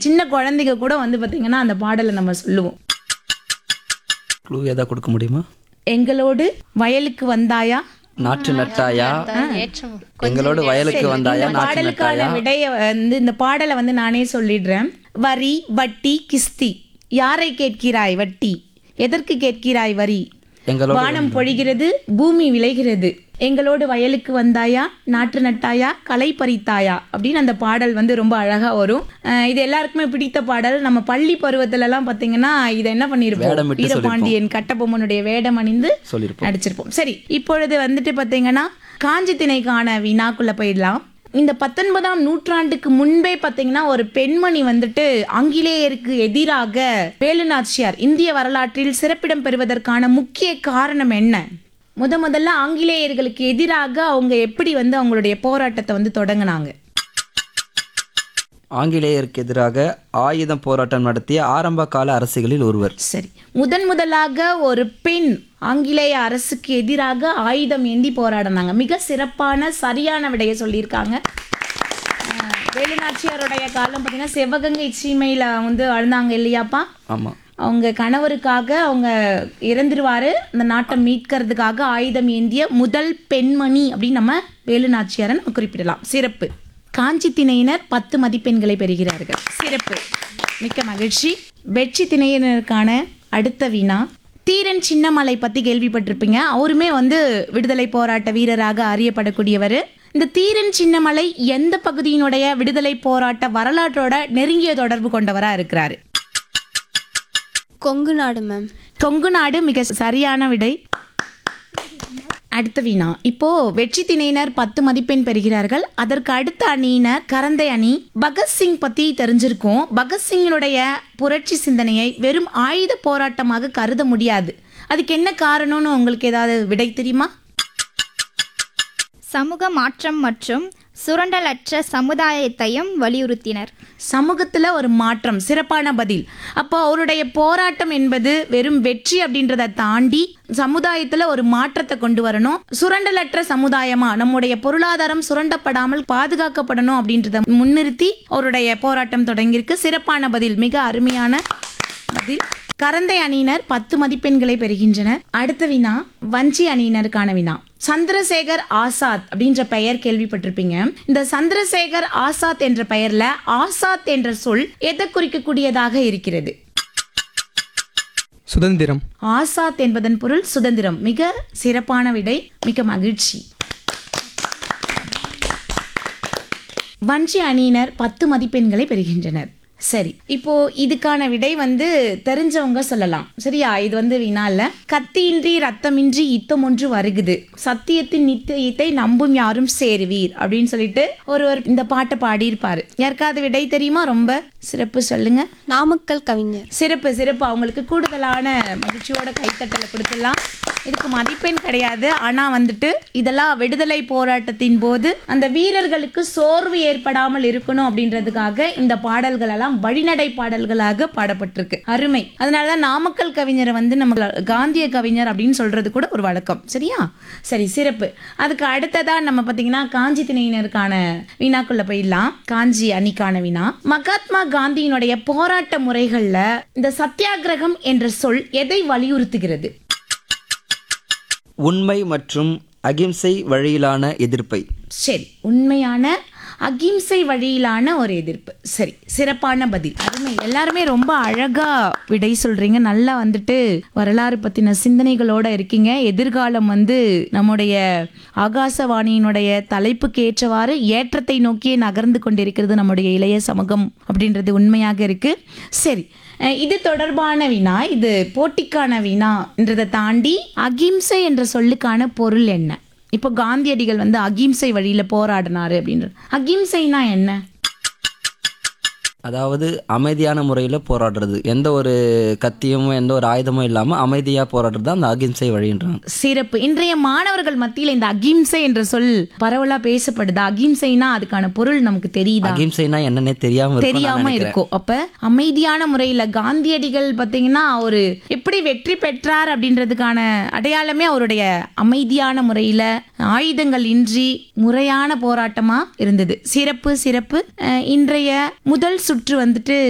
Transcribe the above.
சின்ன குழந்தைங்க கூட வந்து பார்த்தீங்கன்னா அந்த பாடலை நம்ம சொல்லுவோம் க்ளூ ஏதாவது கொடுக்க முடியுமா எங்களோடு வயலுக்கு வந்தாயா நாற்று நட்டாயா எங்களோட வயலுக்கு வந்தாயா இந்த நாற்று பாடலுக்கான நட்டாயா விடைய வந்து இந்த பாடலை வந்து நானே சொல்லிடுறேன் வரி வட்டி கிஸ்தி யாரை கேட்கிறாய் வட்டி எதற்கு கேட்கிறாய் வரி எங்களோட வானம் பொழிகிறது பூமி விளைகிறது எங்களோடு வயலுக்கு வந்தாயா நாற்று நட்டாயா களை பறித்தாயா அப்படின்னு அந்த பாடல் வந்து ரொம்ப அழகா வரும் அஹ் இது எல்லாருக்குமே பிடித்த பாடல் நம்ம பள்ளி பருவத்துல எல்லாம் பாத்தீங்கன்னா இதை என்ன பண்ணிருப்போம் வேடமிட்டு வீரபாண்டியன் கட்டபொம்மனுடைய வேடம் அணிந்து சொல்லியிருப்போம் நடிச்சிருப்போம் சரி இப்பொழுது வந்துட்டு பாத்தீங்கன்னா காஞ்சி திணைக்கான வினாக்குள்ள போயிடலாம் இந்த பத்தொன்பதாம் நூற்றாண்டுக்கு முன்பே பாத்தீங்கன்னா ஒரு பெண்மணி வந்துட்டு ஆங்கிலேயருக்கு எதிராக வேலுநாச்சியார் இந்திய வரலாற்றில் சிறப்பிடம் பெறுவதற்கான முக்கிய காரணம் என்ன முத முதல்ல ஆங்கிலேயர்களுக்கு எதிராக அவங்க எப்படி வந்து அவங்களுடைய போராட்டத்தை வந்து தொடங்குனாங்க ஆங்கிலேயருக்கு எதிராக ஆயுதம் போராட்டம் நடத்திய ஆரம்ப கால அரசுகளில் ஒருவர் சரி முதன் முதலாக ஒரு பெண் ஆங்கிலேய அரசுக்கு எதிராக ஆயுதம் ஏந்தி போராடினாங்க மிக சிறப்பான சரியான விடையை சொல்லியிருக்காங்க அஹ், வேலுநாச்சியாருடைய காலம் பார்த்தீங்கன்னா சிவகங்கை சீமையில் வந்து அழுந்தாங்க இல்லையாப்பா ஆமாம் அவங்க கணவருக்காக அவங்க இறந்துருவாரு அந்த நாட்டை மீட்கிறதுக்காக ஆயுதம் ஏந்திய முதல் பெண்மணி அப்படின்னு நம்ம வேலுநாச்சியாரை நம்ம குறிப்பிடலாம் சிறப்பு காஞ்சி திணையினர் பத்து மதிப்பெண்களை பெறுகிறார்கள் சிறப்பு மிக்க மகிழ்ச்சி வெற்றி திணையினருக்கான அடுத்த வினா தீரன் சின்னமலை பத்தி கேள்விப்பட்டிருப்பீங்க அவருமே வந்து விடுதலை போராட்ட வீரராக அறியப்படக்கூடியவர் இந்த தீரன் சின்னமலை எந்த பகுதியினுடைய விடுதலை போராட்ட வரலாற்றோட நெருங்கிய தொடர்பு கொண்டவரா இருக்கிறாரு கொங்கு நாடு மேம் கொங்கு நாடு மிக சரியான விடை அடுத்த வினா இப்போ வெற்றி திணையினர் பத்து மதிப்பெண் பெறுகிறார்கள் அதற்கு அடுத்த அணியினர் கரந்தை அணி பகத்சிங் பத்தி தெரிஞ்சிருக்கும் பகத்சிங்கினுடைய புரட்சி சிந்தனையை வெறும் ஆயுத போராட்டமாக கருத முடியாது அதுக்கு என்ன காரணம்னு உங்களுக்கு ஏதாவது விடை தெரியுமா சமூக மாற்றம் மற்றும் சுரண்டலற்ற சமுதாயத்தையும் வலியுறுத்தினர் சமூகத்துல ஒரு மாற்றம் சிறப்பான பதில் அப்போ அவருடைய போராட்டம் என்பது வெறும் வெற்றி அப்படின்றத தாண்டி சமுதாயத்துல ஒரு மாற்றத்தை கொண்டு வரணும் சுரண்டலற்ற சமுதாயமா நம்முடைய பொருளாதாரம் சுரண்டப்படாமல் பாதுகாக்கப்படணும் அப்படின்றத முன்னிறுத்தி அவருடைய போராட்டம் தொடங்கியிருக்கு சிறப்பான பதில் மிக அருமையான பதில் கரந்தை அணியினர் பத்து மதிப்பெண்களை பெறுகின்றனர் அடுத்த வினா வஞ்சி அணியினருக்கான வினா சந்திரசேகர் ஆசாத் அப்படின்ற பெயர் கேள்விப்பட்டிருப்பீங்க இந்த சந்திரசேகர் ஆசாத் என்ற பெயர்ல ஆசாத் என்ற சொல் எதை குறிக்கக்கூடியதாக இருக்கிறது சுதந்திரம் ஆசாத் என்பதன் பொருள் சுதந்திரம் மிக சிறப்பான விடை மிக மகிழ்ச்சி வஞ்சி அணியினர் பத்து மதிப்பெண்களை பெறுகின்றனர் சரி இப்போ இதுக்கான விடை வந்து தெரிஞ்சவங்க சொல்லலாம் சரியா இது வந்து வினா இல்ல கத்தியின்றி ரத்தமின்றி யுத்தம் ஒன்று வருகுது சத்தியத்தின் நித்தியத்தை நம்பும் யாரும் சேருவீர் அப்படின்னு சொல்லிட்டு ஒருவர் இந்த பாட்டை பாடியிருப்பாரு யாருக்காவது விடை தெரியுமா ரொம்ப சிறப்பு சொல்லுங்க நாமக்கல் கவிஞர் சிறப்பு சிறப்பு அவங்களுக்கு கூடுதலான மகிழ்ச்சியோட கைத்தட்டலை கொடுத்துடலாம் இதுக்கு மதிப்பெண் கிடையாது ஆனா வந்துட்டு இதெல்லாம் விடுதலை போராட்டத்தின் போது அந்த வீரர்களுக்கு சோர்வு ஏற்படாமல் இருக்கணும் அப்படின்றதுக்காக இந்த பாடல்கள் எல்லாம் வழிநடை பாடல்களாக பாடப்பட்டிருக்கு அருமை அதனாலதான் நாமக்கல் கவிஞரை வந்து நம்ம காந்திய கவிஞர் அப்படின்னு சொல்றது கூட ஒரு வழக்கம் சரியா சரி சிறப்பு அதுக்கு அடுத்ததா நம்ம பாத்தீங்கன்னா காஞ்சி திணையினருக்கான வினாக்குள்ள போயிடலாம் காஞ்சி அணிக்கான வினா மகாத்மா காந்தியினுடைய போராட்ட முறைகள்ல இந்த சத்தியாகிரகம் என்ற சொல் எதை வலியுறுத்துகிறது உண்மை மற்றும் அகிம்சை வழியிலான எதிர்ப்பை சரி உண்மையான அகிம்சை வழியிலான ஒரு எதிர்ப்பு சரி சிறப்பான பதில் அருமை எல்லாருமே ரொம்ப அழகா விடை சொல்றீங்க நல்லா வந்துட்டு வரலாறு பத்தின சிந்தனைகளோட இருக்கீங்க எதிர்காலம் வந்து நம்முடைய ஆகாசவாணியினுடைய தலைப்புக்கு ஏற்றவாறு ஏற்றத்தை நோக்கியே நகர்ந்து கொண்டிருக்கிறது நம்முடைய இளைய சமூகம் அப்படின்றது உண்மையாக இருக்கு சரி அஹ் இது தொடர்பான வினா இது போட்டிக்கான வினான்றதை தாண்டி அகிம்சை என்ற சொல்லுக்கான பொருள் என்ன இப்போ காந்தியடிகள் வந்து அகிம்சை வழியில போராடினாரு அப்படின்றது அகிம்சைனா என்ன அதாவது அமைதியான முறையில் போராடுறது எந்த ஒரு கத்தியும் எந்த ஒரு ஆயுதமும் இல்லாமல் அமைதியாக போராடுறது தான் அந்த அகிம்சை வழின்றாங்க சிறப்பு இன்றைய மாணவர்கள் மத்தியில் இந்த அகிம்சை என்ற சொல் பரவலா பேசப்படுது அகிம்சைனா அதுக்கான பொருள் நமக்கு தெரியுதா அகிம்சைனா என்னன்னே தெரியாம இருக்கும் நான் தெரியாம நினைக்கிறேன். இருக்கும் அப்ப அமைதியான முறையில காந்தியடிகள் பாத்தீங்கன்னா அவரு எப்படி வெற்றி பெற்றார் அப்படின்றதுக்கான அடையாளமே அவருடைய அமைதியான முறையில ஆயுதங்கள் இன்றி முறையான போராட்டமா இருந்தது சிறப்பு சிறப்பு அஹ் இன்றைய முதல் சுற்று வந்துட்டு